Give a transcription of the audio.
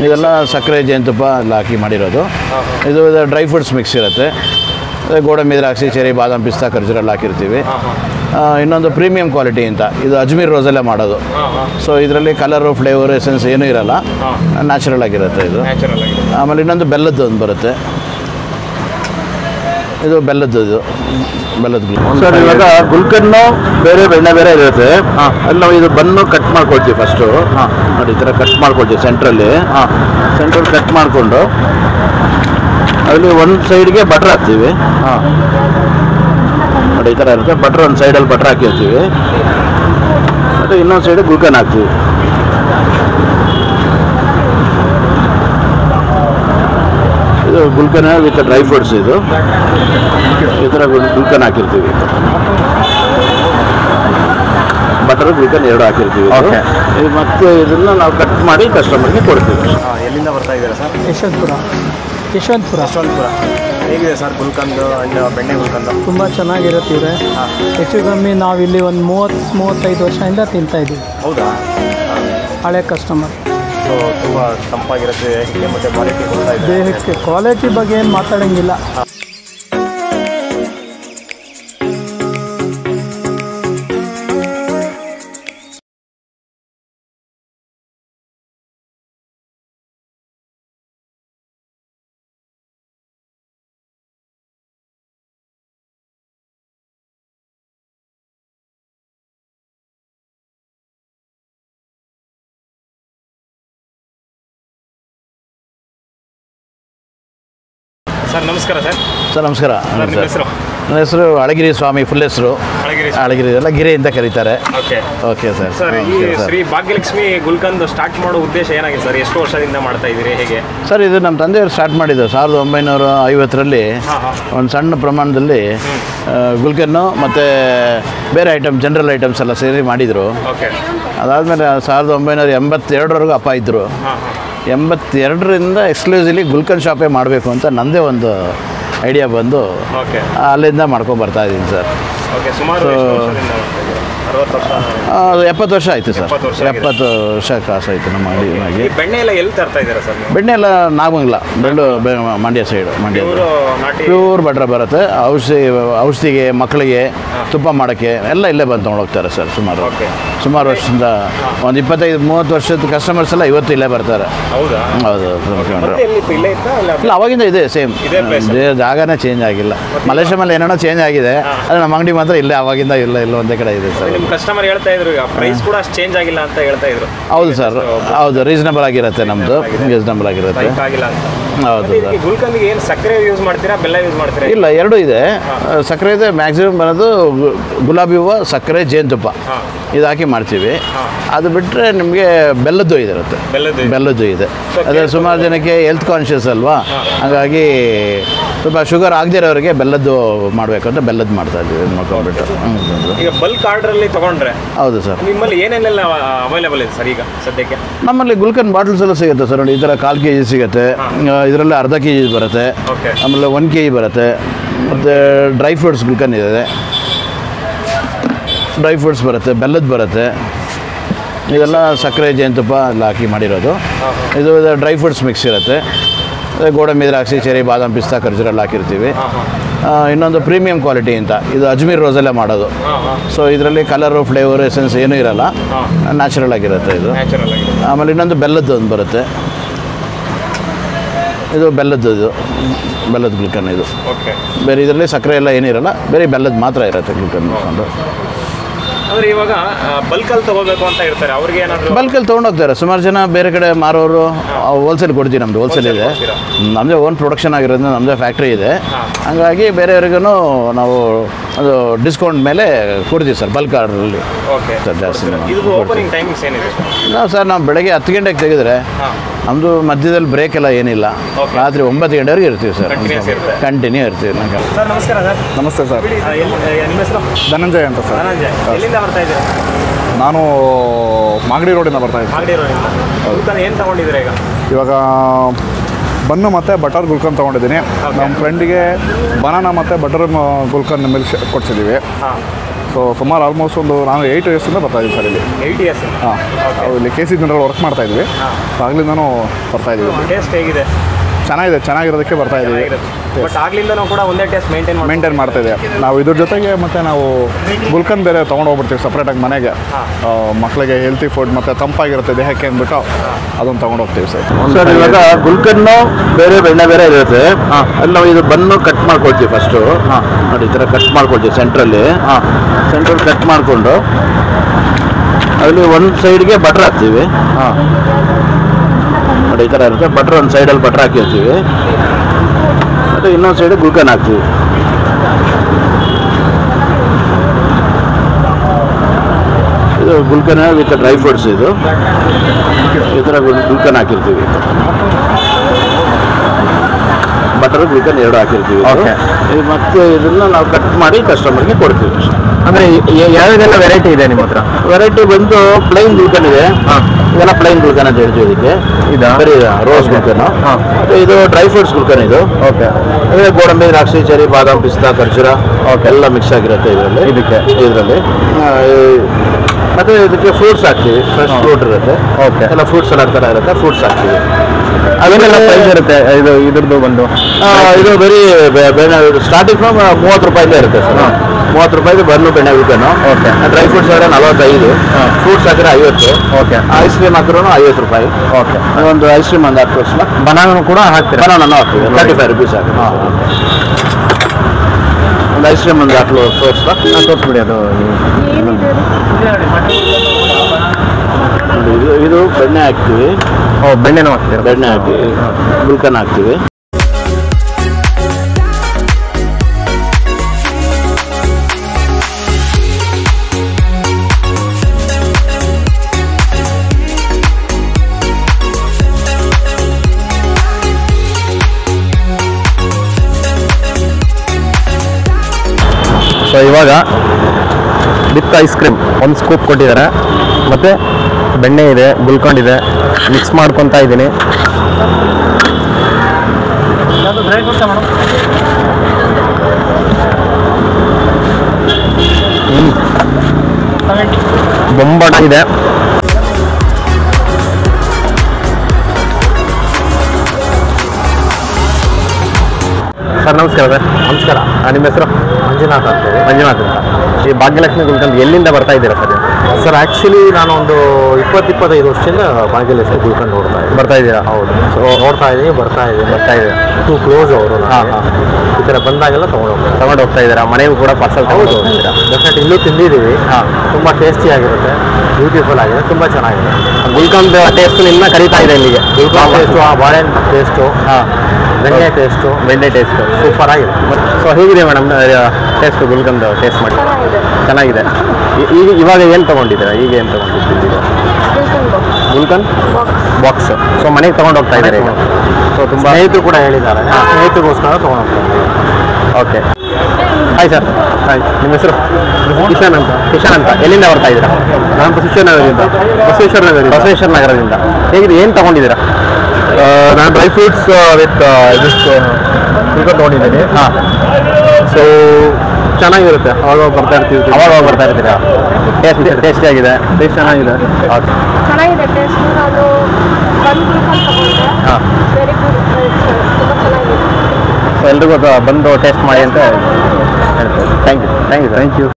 ಇದೆಲ್ಲ ಸಕ್ಕರೆ ಜೇನುತುಪ್ಪ ಎಲ್ಲ ಹಾಕಿ ಮಾಡಿರೋದು ಇದು ಡ್ರೈ ಫ್ರೂಟ್ಸ್ ಮಿಕ್ಸ್ ಇರುತ್ತೆ ಅದೇ ಗೋಡಂಬಿ ದ್ರಾಕ್ಷಿ ಚೆರಿ ಬಾದಾಮ್ ಪಿಸ್ತಾ ಖರ್ಜೂರ ಎಲ್ಲ ಹಾಕಿರ್ತೀವಿ ಆ, ಇನ್ನೊಂದು ಪ್ರೀಮಿಯಂ ಕ್ವಾಲಿಟಿ ಅಂತ ಇದು ಅಜ್ಮೀರ್ ರೋಸಲ್ಲೇ ಮಾಡೋದು ಸೊ ಇದರಲ್ಲಿ ಕಲರು ಫ್ಲೇವರ್ ಎಸೆನ್ಸ್ ಏನೂ ಇರಲ್ಲ ನ್ಯಾಚುರಲ್ ಆಗಿರುತ್ತೆ ಇದು ನ್ಯಾಚುರಲ್ ಆಗಿದೆ ಆಮೇಲೆ ಇನ್ನೊಂದು ಬೆಲ್ಲದ್ದು ಒಂದು ಬರುತ್ತೆ ಇದು ಬೆಲ್ಲದ್ದು ಇದು ಬೆಲ್ಲದ ಸರ್ ಇವಾಗ ಗುಲ್ಕನ್ನು ಬೇರೆ ಬೆಣ್ಣೆ ಬೇರೆ ಇರುತ್ತೆ ಅಲ್ಲಿ ನಾವು ಇದು ಬನ್ನು ಕಟ್ ಮಾಡ್ಕೊಳ್ತೀವಿ ಫಸ್ಟು ನೋಡಿ ಈ ಥರ ಕಟ್ ಮಾಡ್ಕೊಳ್ತೀವಿ ಸೆಂಟ್ರಲ್ಲಿ ಸೆಂಟ್ರಲ್ಲಿ ಕಟ್ ಮಾಡಿಕೊಂಡು ಅಲ್ಲಿ ಒಂದು ಸೈಡ್ಗೆ ಬಟ್ರ್ ಹಾಕ್ತೀವಿ ನೋಡಿ ಈ ಥರ ಇರುತ್ತೆ ಬಟ್ರ್ ಒಂದು ಸೈಡಲ್ಲಿ ಬಟ್ರ್ ಹಾಕಿರ್ತೀವಿ ಮತ್ತು ಇನ್ನೊಂದು ಸೈಡ್ ಗುಲ್ಕನ್ ಹಾಕ್ತೀವಿ ಇದು ಗುಲ್ಕನ್ ವಿತ್ ಡ್ರೈ ಫ್ರೂಟ್ಸ್ ಇದು ಈ ಥರ ಗುಲ್- ಗುಲ್ಕನ್ ಹಾಕಿರ್ತೀವಿ ಬಟರ್ ಗುಲ್ಕನ್ ಎರಡು ಹಾಕಿರ್ತೀವಿ ಇದು. Okay. ಇದು ಮತ್ತೆ ಇದನ್ನ ನಾವು ಕಟ್ ಮಾಡಿ ಕಸ್ಟಮರ್ಗೆ ಕೊಡ್ತೀವಿ ಎಲ್ಲಿಂದ ಬರ್ತಾ ಇದ್ದೀರಾ ಸರ್ ಯಶವಂತಪುರ ಯಶವಂತಪುರ ಯಶವಂತಪುರ ಹೇಗಿದೆ ಸರ್ ಗುಲ್ಕಂದು ಅಂಡ್ ಬೆಣ್ಣೆ ಗುಲ್ಕಂದು ತುಂಬ ಚೆನ್ನಾಗಿರುತ್ತೆ ಇವ್ರೆ ಹೆಚ್ಚು ಕಮ್ಮಿ ನಾವು ಇಲ್ಲಿ ಒಂದು ಮೂವತ್ತು ಮೂವತ್ತೈದು ವರ್ಷದಿಂದ ತಿಂತಾ ಇದ್ದೀವಿ ಹೌದಾ ಹಳೆ ಕಸ್ಟಮರ್ ಸೊ ತುಂಬ ತಂಪಾಗಿರುತ್ತೆ ಹೀಗೆ ಮತ್ತೆ ಕ್ವಾಲಿಟಿ ಕೊಡ್ತಾ ಇದೆ ದೇಹಕ್ಕೆ ಕ್ವಾಲಿಟಿ ಬಗ್ಗೆ ಏನು ಮಾತಾಡೋಂಗಿಲ್ಲ ಸರ್ ನಮಸ್ಕಾರ ಸರ್ ಸರ್ ನಮಸ್ಕಾರ ಸರ್ ನಿಮ್ಮ ಹೆಸರು ನನ್ನ ಹೆಸರು ಅಳಗಿರಿ ಸ್ವಾಮಿ ಫುಲ್ ಹೆಸರು ಅಳಗಿರಿ ಅಳಗಿರಿ ಎಲ್ಲ ಗಿರಿ ಅಂತ ಕರೀತಾರೆ ಓಕೆ ಓಕೆ ಸರ್ ಸರ್ ಈ okay sir Shri Bhagyalakshmi gulkand start ಮಾಡೋ ಉದ್ದೇಶ ಏನಾಗಿದೆ ಸರ್ ಎಷ್ಟು ವರ್ಷದಿಂದ ಮಾಡ್ತಾ ಇದ್ದೀರಿ ಹೇಗೆ ಸರ್ ಇದು ನಮ್ಮ ತಂದೆಯವರು ಸ್ಟಾರ್ಟ್ ಮಾಡಿದ್ದು ಸಾವಿರದ ಒಂಬೈನೂರ ಐವತ್ತರಲ್ಲಿ ಹಾಂ ಹಾಂ ಒಂದು ಸಣ್ಣ ಪ್ರಮಾಣದಲ್ಲಿ ಆ, ಗುಲ್ಕನ್ನು ಮತ್ತು ಬೇರೆ ಐಟಮ್ ಜನರಲ್ ಐಟಮ್ಸ್ ಎಲ್ಲ ಸೇರಿ ಮಾಡಿದರು ಓಕೆ ಅದಾದಮೇಲೆ ಸಾವಿರದ ಒಂಬೈನೂರ ಎಂಬತ್ತೆರಡರವರೆಗೂ ಅಪ್ಪ ಇದ್ದರು ಹಾಂ ಹಾಂ ಎಂಬತ್ತೆರಡರಿಂದ ಎಕ್ಸ್ಕ್ಲೂಸಿವ್ಲಿ ಗುಲ್ಕನ್ ಶಾಪೇ ಮಾಡಬೇಕು ಅಂತ ನನ್ನದೇ ಒಂದು ಐಡಿಯಾ ಬಂದು ಓಕೆ ಅಲ್ಲಿಂದ ಮಾಡ್ಕೊಂಡು ಬರ್ತಾ ಇದ್ದೀನಿ ಸರ್ ಓಕೆ ಸುಮಾರು ಎಷ್ಟು ವರ್ಷದಿಂದ ಮಾಡ್ತಾ ಇದ್ದೀರಾ? ಅರವತ್ತು ವರ್ಷ ಆ, ಅದು ಎಪ್ಪತ್ತು ವರ್ಷ ಆಯಿತು ಸರ್ ಎಪ್ಪತ್ತು ವರ್ಷ ಆಗಿದೆ. ಎಪ್ಪತ್ತು ವರ್ಷ ಕ್ರಾಸ್ ಆಯಿತು ನಮ್ಮ ಈ ಅಂಗಡಿಯಾಗಿ ಬೆಣ್ಣೆ ಎಲ್ಲ ಎಲ್ಲಿ ತರ್ತಾ ಇದ್ದೀರಾ ಸರ್ ನೀವು ಬೆಣ್ಣೆ ಎಲ್ಲ ನಾಗಮಂಗಲ ಬೆಳ್ಳು ಬೆ- ಮಂಡ್ಯ ಸೈಡ್ ಮಂಡ್ಯ ಇವರು ನಾಟಿ ಪ್ಯೂರ್ ಬಟ್ರ್ ಬರುತ್ತೆ ಔಷಧಿ ಔಷಧಿಗೆ ಮಕ್ಕಳಿಗೆ ತುಪ್ಪ ಮಾಡೋಕ್ಕೆ ಎಲ್ಲ ಇಲ್ಲೇ ಬಂದು ತೊಗೊಂಡೋಗ್ತಾರೆ ಸರ್ ಸುಮಾರು ಓಕೆ ಸುಮಾರು ವರ್ಷದಿಂದ ಒಂದು ಇಪ್ಪತ್ತೈದು ಮೂವತ್ತು ವರ್ಷದ ಕಸ್ಟಮರ್ಸ್ ಎಲ್ಲ ಇವತ್ತು ಇಲ್ಲೇ ಬರ್ತಾರೆ ಹೌದಾ ಹೌದು ತುಂಬ್ಕೊಂಡ್ರು. ಮತ್ತೆ ಎಲ್ಲಿ ಇಲ್ಲೇ ಇತ್ತಾ ಇಲ್ಲ ಇಲ್ಲ ಅವಾಗಿಂದ ಇದೆ ಸೇಮ್ ಇದೇ place ಅಲ್ಲಿ? ಜಾಗನೇ ಚೇಂಜ್ ಆಗಿಲ್ಲ ಮಲೇಷ್ಯಾಮಲ್ಲಿ ಏನೇನೋ ಚೇಂಜ್ ಆಗಿದೆ ಆದರೆ ನಮ್ಮ ಅಂಗಡಿ ಮಾತ್ರ ಇಲ್ಲೇ ಅವಾಗಿಂದ ಇಲ್ಲ ಇಲ್ಲ ಒಂದೇ ಕಡೆ ಇದೆ ಸರ್ ನಿಮ್ಮ ಕಸ್ಟಮರ್ ಹೇಳ್ತಾ ಇದ್ರು ಈಗ ಪ್ರೈಸ್ ಕೂಡ ಅಷ್ಟು ಚೇಂಜ್ ಆಗಿಲ್ಲ ಅಂತ ಹೇಳ್ತಾ ಇದ್ರು ಹೌದು ಸರ್ ಹೌದು ರೀಸನಬಲ್ ಆಗಿರುತ್ತೆ ನಮ್ಮದು ರೀಸನಬಲ್ ಆಗಿರುತ್ತೆ ಪ್ರೈಸ್ ಆಗಿಲ್ಲ ಅಂತ ಹೌದು ಮತ್ತೆ ಸರ್ ಇದಕ್ಕೆ ಗುಲ್ಕಂದಿಗೆ ಏನು ಸಕ್ಕರೆ ಯೂಸ್ ಮಾಡ್ತೀರಾ ಬೆಲ್ಲ ಯೂಸ್ ಮಾಡ್ತೀರಾ ಇಲ್ಲ ಎರಡೂ ಇದೆ ಸಕ್ಕರೆ ಇದೆ ಮ್ಯಾಕ್ಸಿಮಮ್ ಬರೋದು ಗು- ಗುಲಾಬಿ ಹೂವು ಸಕ್ಕರೆ ಜೇನುತುಪ್ಪ ಹಾಂ ಇದು ಹಾಕಿ ಮಾಡ್ತೀವಿ ಹಾಂ. ಅದು ಬಿಟ್ಟರೆ ನಿಮಗೆ ಬೆಲ್ಲದ್ದು ಇದಿರುತ್ತೆ ಬೆಲ್ಲದ್ದು ಬೆಲ್ಲದ್ದು ಇದೆ So, ಅದೇ ಸುಮಾರು ಜನಕ್ಕೆ ಹೆಲ್ತ್ ಕಾನ್ಷಿಯಸ್ ಅಲ್ವಾ ಹಾಗಾಗಿ ಸ್ವಲ್ಪ ಶುಗರ್ ಆಗದೇ ಇರೋರಿಗೆ ಬೆಲ್ಲದ್ದು ಮಾಡಬೇಕು ಅಂತ ಬೆಲ್ಲದ್ದು ಮಾಡ್ತಾ ಇದ್ದೀವಿ ಇದು ಮಾಡ್ಕೊಂಡ್ಬಿಟ್ಟು ಹ್ಮ್. ಈಗ ಬಲ್ಕ್ ಆರ್ಡ್ರಲ್ಲಿ ತಗೊಂಡ್ರೆ ಹೌದು ಸರ್ ನಿಮ್ಮಲ್ಲಿ ಏನೇನೆಲ್ಲ ಅವೈಲೇಬಲ್ ಇದೆ ಸರ್ ಈಗ ಸದ್ಯಕ್ಕೆ ನಮ್ಮಲ್ಲಿ ಗುಲ್ಕನ್ ಬಾಟಲ್ಸ್ ಎಲ್ಲ ಸಿಗುತ್ತೆ ಸರ್ ನೋಡಿ ಈ ಥರ ಕಾಲು ಕೆ ಜಿ ಸಿಗುತ್ತೆ ಇದರಲ್ಲಿ ಅರ್ಧ ಕೆ ಜಿ ಬರುತ್ತೆ ಓಕೆ ಆಮೇಲೆ ಒನ್ ಕೆ ಜಿ ಬರುತ್ತೆ ಮತ್ತು ಡ್ರೈ ಫ್ರೂಟ್ಸ್ ಗುಲ್ಕನ್ ಇದೆ ಡ್ರೈ ಫ್ರೂಟ್ಸ್ ಬರುತ್ತೆ ಬೆಲ್ಲದ ಬರುತ್ತೆ ಇದೆಲ್ಲ ಸಕ್ಕರೆ ಜೇನುತುಪ್ಪ ಎಲ್ಲ ಹಾಕಿ ಮಾಡಿರೋದು ಇದು ಡ್ರೈ ಫ್ರೂಟ್ಸ್ ಮಿಕ್ಸ್ ಇರುತ್ತೆ ಅದೇ ಗೋಡಂಬಿ ದ್ರಾಕ್ಷಿ ಚೆರಿ ಬಾದಾಮ್ ಪಿಸ್ತಾ ಖರ್ಜೂರ ಎಲ್ಲ ಹಾಕಿರ್ತೀವಿ ಹಾಂ ಹಾಂ ಆ, ಇನ್ನೊಂದು ಪ್ರೀಮಿಯಂ ಕ್ವಾಲಿಟಿ ಅಂತ ಇದು ಅಜ್ಮೀರ್ ರೋಸಲ್ಲೇ ಮಾಡೋದು ಹಾಂ ಹಾಂ ಸೊ ಇದರಲ್ಲಿ ಕಲರು ಫ್ಲೇವರ್ ಎಸೆನ್ಸ್ ಏನೂ ಇರಲ್ಲ ಹಾಂ ನ್ಯಾಚುರಲ್ ಆಗಿರುತ್ತೆ ಇದು ನ್ಯಾಚುರಲ್ ಆಗಿದೆ ಆಮೇಲೆ ಇನ್ನೊಂದು ಬೆಲ್ಲದ್ದು ಒಂದು ಬರುತ್ತೆ ಇದು ಬೆಲ್ಲದ್ದು ಇದು ಬೆಲ್ಲದ ಗುಲ್ಕನ್ ಇದು ಓಕೆ ಬೇರೆ ಇದರಲ್ಲಿ ಸಕ್ಕರೆ ಎಲ್ಲ ಏನಿರಲ್ಲ ಬೇರೆ ಬೆಲ್ಲದ ಮಾತ್ರ ಇರುತ್ತೆ ಗುಲ್ಕನ್ ಅಂದ್ಕೊಂಡು ಅಂದ್ರೆ ಇವಾಗ ಬಲ್ಕಲ್ಲಿ ತಗೋಬೇಕು ಅಂತ ಇರ್ತಾರೆ ಅವ್ರಿಗೆ ಏನಾದ್ರು ಬಲ್ಕಲ್ಲಿ ತೊಗೊಂಡೋಗ್ತಾರೆ ಸುಮಾರು ಜನ ಬೇರೆ ಕಡೆ ಮಾರೋರು ಹೋಲ್ಸೇಲ್ ಕೊಡ್ತೀವಿ ನಮ್ಮದು ಹೋಲ್ಸೇಲ್ ಇದೆ ಕೊಡ್ತೀರಾ? ನಮ್ಮದೇ ಓನ್ ಪ್ರೊಡಕ್ಷನ್ ಆಗಿರೋದ್ರಿಂದ ನಮ್ಮದೇ ಫ್ಯಾಕ್ಟ್ರಿ ಇದೆ ಹಾಂ. ಹಂಗಾಗಿ ಬೇರೆಯವ್ರಿಗೂ ನಾವು ಅದು ಡಿಸ್ಕೌಂಟ್ ಮೇಲೆ ಕೊಡ್ತೀವಿ ಸರ್ ಬಲ್ಕ್ ಆರ್ಡ್ರಲ್ಲಿ ಓಕೆ ಸರ್ ಜಾಸ್ತಿ ಇದು ಓಪನಿಂಗ್ ಟೈಮಿಂಗ್ಸ್ ಏನಿದೆ ನಾವು ಸರ್ ನಾವು ಬೆಳಗ್ಗೆ ಹತ್ತು ಗಂಟೆಗೆ ತೆಗೆದ್ರೆ ಹಾಂ ನಮ್ಮದು ಮಧ್ಯದಲ್ಲಿ ಬ್ರೇಕ್ ಎಲ್ಲ ಏನಿಲ್ಲ Okay. ರಾತ್ರಿ ಒಂಬತ್ತು ಗಂಟೆವರೆಗೆ ಇರ್ತೀವಿ ಸರ್ Continuous ಇರುತ್ತೆ. ಕಂಟಿನ್ಯೂ ಇರ್ತೀವಿ ನಂಗೆ ಸರ್ ನಮಸ್ಕಾರ ಸರ್ ನಮಸ್ತೆ ಸರ್ ಆ, ಎಲ್ಲಿ ಆ, ನಿಮ್ಮ ಹೆಸರು ಧನಂಜಯ ಅಂತ ಸರ್ ಧನಂಜಯ್ ಎಲ್ಲಿಂದ ಬರ್ತಾ ಇದ್ದೀರಾ ನಾನು ಮಾಗಡಿ ರೋಡಿಂದ ಬರ್ತಾ ಇದ್ದೀನಿ ಮಾಗಡಿ ರೋಡಿಂದ ಗುಲ್ಕನ್ ಏನು ತಗೊಂಡಿದ್ದೀರಾ ಈಗ ಇವಾಗ ಬನ್ನು ಮತ್ತು ಬಟರ್ ಗುಲ್ಕನ್ ತೊಗೊಂಡಿದ್ದೀನಿ ನಮ್ಮ ಫ್ರೆಂಡಿಗೆ ಬನಾನಾ ಮತ್ತು ಬಟರ್ ಗುಲ್ಕನ್ ಮಿಲ್ಕ್ ಶೇಕ್ ಕೊಡ್ಸಿದ್ದೀವಿ ಹಾಂ ಸೊ ಸುಮಾರು ಆಲ್ಮೋಸ್ಟ್ ಒಂದು ನಾನು ಏಯ್ಟ್ ಇಯರ್ಸಿಂದ ಬರ್ತಾ ಇದ್ದೀನಿ ಸರ್ ಇಲ್ಲಿ ಏಯ್ಟ್ ಇಯರ್ಸ್ ಹಾಂ ಇಲ್ಲಿ ಕೆ ಸಿ ಜನರಲ್ ವರ್ಕ್ ಮಾಡ್ತಾ ಇದ್ವಿ ಆಗ್ಲಿಂದನೂ ಬರ್ತಾ ಇದ್ದೀವಿ ಟೇಸ್ಟ್ ಹೇಗಿದೆ ಚೆನ್ನಾಗಿದೆ ಚೆನ್ನಾಗಿರೋದಕ್ಕೆ ಬರ್ತಾ ಇದ್ದೀವಿ ಬಟ್ ಆಗ್ಲಿಂದನೂ ಕೂಡ ಒಂದೇ ಟೇಸ್ಟ್ ಮೇಂಟೈನ್ ಮಾಡಿ ಮೇಂಟೈನ್ ಮಾಡ್ತಾ ಇದೆ ನಾವು ಇದ್ರ ಜೊತೆಗೆ ಮತ್ತು ನಾವು ಗುಲ್ಕನ್ ಬೇರೆ ತೊಗೊಂಡು ಹೋಗ್ಬಿಡ್ತೀವಿ ಸಪ್ರೇಟಾಗಿ ಮನೆಗೆ ಆ, ಮಕ್ಕಳಿಗೆ ಹೆಲ್ತಿ ಫುಡ್ ಮತ್ತು ತಂಪಾಗಿರುತ್ತೆ ದೇಹಕ್ಕೆ ಅಂದ್ಬಿಟ್ಟು ಅದನ್ನು ತೊಗೊಂಡು ಹೋಗ್ತೀವಿ ಸರ್ ಸರ್ ಇವಾಗ ಗುಲ್ಕನ್ನು ಬೇರೆ ಬೆಣ್ಣೆ ಬೇರೆ ಇರುತ್ತೆ ಅಲ್ಲಿ ನಾವು ಇದು ಬನ್ನು ಕಟ್ ಮಾಡ್ಕೊಳ್ತೀವಿ ಫಸ್ಟು ನೋಡಿ ಈ ಥರ ಕಟ್ ಮಾಡ್ಕೊಳ್ತೀವಿ ಸೆಂಟ್ರಲ್ಲಿ ಸೆಂಟ್ರಲ್ ಕಟ್ ಮಾಡಿಕೊಂಡು ಅಲ್ಲಿ ಒಂದು ಸೈಡ್ಗೆ ಬಟ್ರ್ ಹಾಕ್ತೀವಿ ನೋಡಿ ಈ ಥರ ಇರುತ್ತೆ ಬಟ್ರ್ ಒಂದು ಸೈಡಲ್ಲಿ ಬಟ್ರ್ ಹಾಕಿರ್ತೀವಿ ಮತ್ತು ಇನ್ನೊಂದು ಸೈಡ್ ಗುಲ್ಕನ್ ಹಾಕ್ತೀವಿ ಇದು ಗುಲ್ಕನ್ ವಿತ್ ಡ್ರೈ ಫ್ರೂಟ್ಸ್ ಇದು ಈ ಥರ ಗುಲ್- ಗುಲ್ಕನ್ ಹಾಕಿರ್ತೀವಿ ಬಟರ್ ಗುಲ್ಕನ್ ಎರಡು ಹಾಕಿರ್ತೀವಿ ಇದು. Okay. ಇದು ಮತ್ತೆ ಇದನ್ನ ನಾವು ಕಟ್ ಮಾಡಿ ಕಸ್ಟಮರ್ಗೆ ಕೊಡ್ತೀವಿ ಅಂದರೆ ಯಾವುದೆಲ್ಲ ವೆರೈಟಿ ಇದೆ ನಿಮ್ಮ ಹತ್ರ ವೆರೈಟಿ ಬಂದು ಪ್ಲೈನ್ ಗುಲ್ಕನ್ ಇದೆ ಇದೆಲ್ಲ ಪ್ಲೈನ್ ಗುಲ್ಕನ್ ಅಂತ ಹೇಳ್ತೀವಿ ಇದಕ್ಕೆ ಇದಾ? ಬರೀ ರೋಸ್ ಗುಲ್ಕನ್ ಹಾ. ಮತ್ತೆ ಇದು ಡ್ರೈ ಫ್ರೂಟ್ಸ್ ಗುಲ್ಕನ್ ಇದು ಓಕೆ ಅಂದ್ರೆ ಗೋಡಂಬಿ ದ್ರಾಕ್ಷಿ ಚೆರಿ ಬಾದಾಮ್ ಪಿಸ್ತಾ ಖರ್ಜೂರ ಎಲ್ಲ ಮಿಕ್ಸ್ ಆಗಿರುತ್ತೆ ಇದರಲ್ಲಿ ಇದಕ್ಕೆ? ಇದರಲ್ಲಿ ಮತ್ತೆ ಇದಕ್ಕೆ ಫ್ರೂಟ್ಸ್ ಹಾಕ್ತೀವಿ ಫ್ರೆಶ್ ಫ್ರೂಟ್ ಇರುತ್ತೆ Okay. ಎಲ್ಲ ಫ್ರೂಟ್ಸ್ ಸಲಾಡ್ ಥರ ಇರುತ್ತೆ ಫ್ರೂಟ್ಸ್ ಹಾಕ್ತೀವಿ ಅದನ್ನೆಲ್ಲ ಪ್ರೈಸ್ ಇರುತ್ತೆ ಇದು ಇದ್ರದ್ದು ಬಂದು ಆ, ಇದು ಬರೀ ಬೆ- ಬೆಣ್ಣೆ ಸ್ಟಾರ್ಟಿಂಗ್ ಫ್ರಮ್ ಮೂವತ್ತು ರೂಪಾಯಿಂದ ಇರುತ್ತೆ ಸರ್ ಮೂವತ್ತು ರೂಪಾಯಿದು ಬನ್ನು ಬೆಣ್ಣೆ ಉಳ್ಕನು Okay. ಡ್ರೈ ಫ್ರೂಟ್ಸ್ ಆದರೆ ನಲವತ್ತೈದು ಫ್ರೂಟ್ಸ್ ಹಾಕಿದ್ರೆ ಐವತ್ತು ಓಕೆ ಐಸ್ ಕ್ರೀಮ್ ಹಾಕಿದ್ರು ಐವತ್ತು ರೂಪಾಯಿ ಓಕೆ ಒಂದು ಐಸ್ ಕ್ರೀಮ್ ಒಂದು ಹತ್ತು ವರ್ಷ ಬನಾನು ಕೂಡ ಹಾಕ್ತೀರಾ ಬನಾನೂ ಹಾಕ್ತೀವಿ ತರ್ಟಿ ಫೈವ್ ರುಪೀಸ್ ಹಾಕಿ ಒಂದು ಐಸ್ ಕ್ರೀಮ್ ಒಂದು ಹಾಕಲು ಫ್ರೂಟ್ಸ್ ತೋರಿಸ್ಬಿಡಿ ಅದು ನೋಡಿ ಇದು ಇದು ಬೆಣ್ಣೆ ಹಾಕ್ತೀವಿ ಓ ಬೆಣ್ಣೆನೂ ಹಾಕ್ತೀರಾ ಬೆಣ್ಣೆ ಹಾಕಿ ಗುಲ್ಕನ್ ಹಾಕ್ತೀವಿ ಸೊ ಇವಾಗ ವಿತ್ ಐಸ್ ಕ್ರೀಮ್ ಒಂದು ಸ್ಕೂಪ್ ಕೊಟ್ಟಿದ್ದಾರೆ ಮತ್ತು ಬೆಣ್ಣೆ ಇದೆ ಗುಲ್ಕೊಂಡ್ ಇದೆ ಮಿಕ್ಸ್ ಮಾಡ್ಕೊತಾ ಇದ್ದೀನಿ ಬೊಂಬಣ ಇದೆ ಸರ್ ನಮಸ್ಕಾರ ಸರ್ ನಮಸ್ಕಾರ ನಿಮ್ಮ ಹೆಸರು ಮಂಜುನಾಥ್ ಅಂತೇಳಿ ಮಂಜುನಾಥ್ ಅಂತ ಈ ಭಾಗ್ಯಲಕ್ಷ್ಮಿ ಗುಲ್ಕಂದ್ ಎಲ್ಲಿಂದ ಬರ್ತಾ ಇದ್ದೀರಾ ಸರ್ ಸರ್ ಆ್ಯಕ್ಚುಲಿ ನಾನು ಒಂದು ಇಪ್ಪತ್ತು ಇಪ್ಪತ್ತೈದು ವರ್ಷದಿಂದ ಭಾಗ್ಯಲಕ್ಷ್ಮಿ ಗುಲ್ಕಂಡ್ ನೋಡ್ತಾ ಇದ್ದೀನಿ ಬರ್ತಾ ಇದ್ದೀರಾ ಹೌದು ಸೊ ನೋಡ್ತಾ ಇದ್ದೀನಿ ಬರ್ತಾ ಇದ್ದೀನಿ ಬರ್ತಾ ಇದೆ ಟೂ ಕ್ಲೋಸ್ ಅವರು ಹಾಂ ಹಾಂ ಈ ಥರ ಬಂದಾಗೆಲ್ಲ ತೊಗೊಂಡು ಹೋಗ್ತಾರೆ ತಗೊಂಡು ಹೋಗ್ತಾ ಇದ್ದೀರಾ ಮನೆಗೂ ಕೂಡ ಪಾರ್ಸಲ್ ಹೌದು ತಗೊಂಡು ಹೋಗ್ತಾ ಇದ್ದೀರಾ ಡೆಫಿನೆಟ್ ಇಲ್ಲೂ ತಿಂದಿದ್ದೀವಿ ಹಾಂ. ತುಂಬ ಟೇಸ್ಟಿ ಆಗಿರುತ್ತೆ ಬ್ಯೂಟಿಫುಲ್ ಆಗಿದೆ ತುಂಬ ಚೆನ್ನಾಗಿದೆ ಗುಲ್ಕಂದ್ ಟೇಸ್ಟ್ ನಿಮ್ಮನ್ನ ಕರೀತಾ ಇದೆ ಇಲ್ಲಿಗೆ ಗುಲ್ಕಂಡ್ ಟೇಸ್ಟು ಆ ಬಾಳೆಹಣ್ಣು ಟೇಸ್ಟು ಹಾಂ ಬೆಣ್ಣೆ ಟೇಸ್ಟು ಬೆಣ್ಣೆ ಟೇಸ್ಟ್ ಸೂಪರ್ ಆಗಿದೆ ಸೊ ಹೇಗಿದೆ ಮೇಡಮ್ ಟೇಸ್ಟ್ ಗುಲ್ಕಂದ್ ಟೇಸ್ಟ್ ಮಾಡಿ ಚೆನ್ನಾಗಿದೆ ಈ- ಈಗ ಇವಾಗ ಏನು ತೊಗೊಂಡಿದ್ದೀರಾ ಈಗ ಏನು ತೊಗೊಂಡಿದ್ದೀರಾ ಗುಲ್ಕಂದ್ ಬಾಕ್ಸ್ ಸೊ ಮನೆಗೆ ತೊಗೊಂಡು ಹೋಗ್ತಾ ಇದ್ದಾರೆ ಈಗ ಸೊ ತುಂಬ ಸ್ನೇಹಿತರು ಕೂಡ ಹೇಳಿದ್ದಾರೆ ಸ್ನೇಹಿತರಿಗೋಸ್ಕರ ತೊಗೊಂಡು ಹೋಗ್ತಾರೆ ಓಕೆ ಹಾಯ್ ಸರ್ ಹಾಯ್ ನಿಮ್ಮ ಹೆಸರು ಕಿಶನ್ ಅಂತ ಕಿಶನ್ ಅಂತ ಎಲ್ಲಿಂದ ಬರ್ತಾ ಇದ್ದೀರಾ ನಾನು ಬಸವೇಶ್ವರ ನಗರದಿಂದ ಬಸವೇಶ್ವರ ನಗರದಿಂದ ಬಸವೇಶ್ವರ ನಗರದಿಂದ ಹೇಗಿದೆ ಏನು ತೊಗೊಂಡಿದ್ದೀರಾ ನಾನು ಡ್ರೈ ಫ್ರೂಟ್ಸ್ ವಿತ್ ಇದಿಷ್ಟು ತಿಳ್ಕೊಂಡು ತೊಗೊಂಡಿದ್ದೀನಿ ಹಾಂ ಸೊ ಚೆನ್ನಾಗಿರುತ್ತೆ ಅವಾಗ ಬರ್ತಾ ಇರ್ತೀವಿ ಅವಾಗ ಬರ್ತಾ ಇರ್ತೀರಾ ಟೇಸ್ಟ್ ಟೇಸ್ಟಿ ಆಗಿದೆ ಟೇಸ್ಟ್ ಚೆನ್ನಾಗಿದೆ ಓಕೆ ಚೆನ್ನಾಗಿದೆ ಟೇಸ್ಟ್ ನಾನು ಬಂದು ತಗೊಂಡೆ ಹಾಂ ವೆರಿ ಗುಡ್ ತುಂಬ ಚೆನ್ನಾಗಿದೆ ಸೊ ಎಲ್ರಿಗೂ ಅದು ಬಂದು ಟೇಸ್ಟ್ ಮಾಡಿ ಅಂತ ಹೇಳ್ತೀನಿ thank you thank you thank you